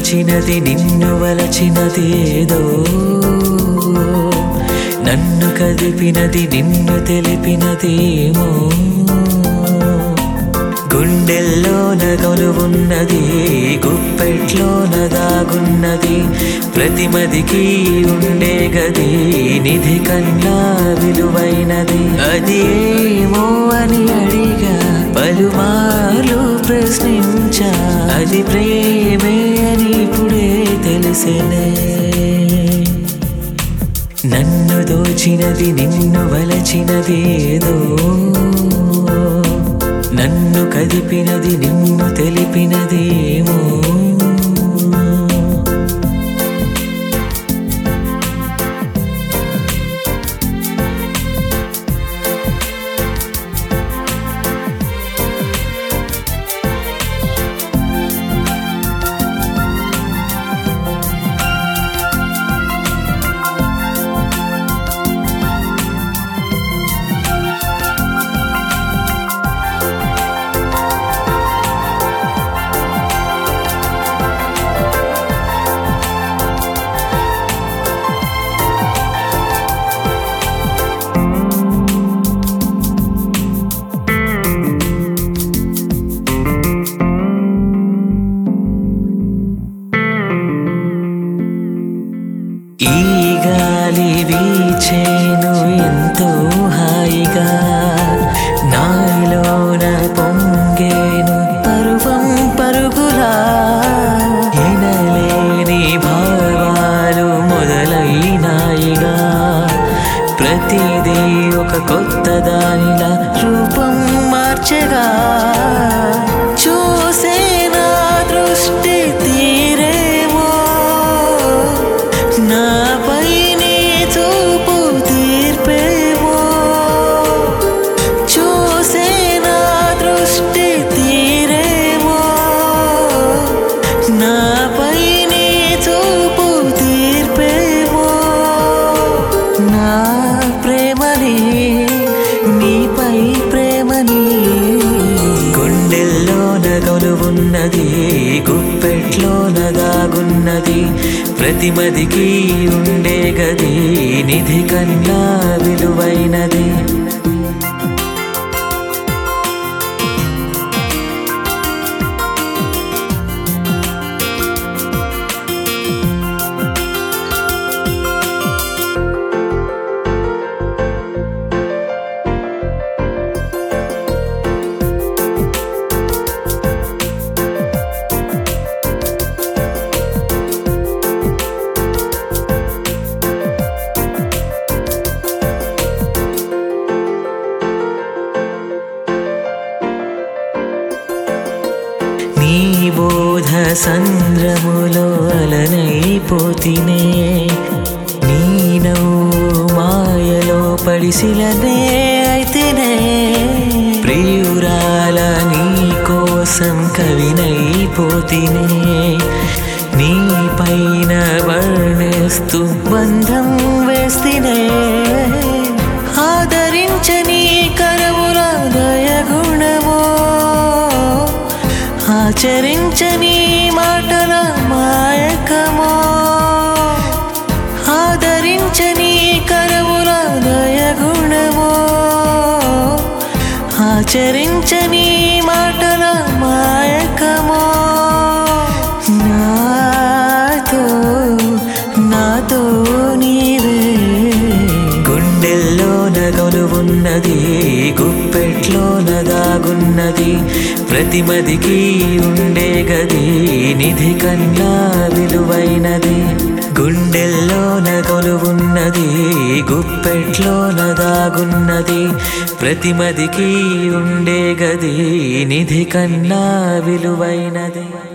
దోచినది నిన్ను వలచినది ఏదో నన్ను కదిపినది నిన్ను తెలిపినది ఏమో గుండెల్లోన కొలువున్నది గుప్పెట్లోన దాగున్నది ప్రతిమదికి ఉండే గది నిధి కన్నా విలువైనది అది ఏమో అని అడిగా పలుమార్లు ప్రశ్నించా అది ప్రేమే అని ఇప్పుడే తెలిసినే నన్ను దోచినది నిన్ను వలచినది ఏదో నన్ను కదిపినది నిన్ను తెలిపినది ఏమో ఈ గాలి వీచేను ఎంతో హాయిగా నాలోన పొంగేను పరువం పరుగులా ఎనలేని భావాలు మొదలైనాయిగా ప్రతిదీ ఒక కొత్త దానిలా రూపం మార్చగా చూసే నా దృష్టి తీరేమో నాపై నీ చూపు తీర్పేమో చూసే నా దృష్టి తీరేమో నాపై నీ చూపు తీర్పేమో నా ప్రేమని నీపై ప్రేమని గుండెల్లోన కొలువున్నది గుప్పెట్లోన దాగున్నది ప్రతిమదికి ఉండే గది నిధి కన్నా విలువైనది నీ బోధ సంద్రములో అలనైపోతినే నీ నవ్వు మాయలో పడిసిలనే అయితేనే ప్రియురాల నీ కోసం కవినైపోతినే నీ పైన వర్ణిస్తూ బంధం వేస్తేనే ఆదరించని కరముల దయగుణమో ఆచరించని మాటల మాయకమో ఆదరించని కరముల దయగుణమో ఆచరించని మాటల మాయకమో నాతో నాతో నీవే గుండెల్లోన కొలువున్నది గుప్పెట్లోన దాగున్నది ప్రతిమదికి ఉండే గది నిధి కన్నా విలువైనది గుండెల్లోన కొలువున్నది గుప్పెట్లోన దాగున్నది ప్రతిమదికి ఉండే గది నిధి కన్నా విలువైనది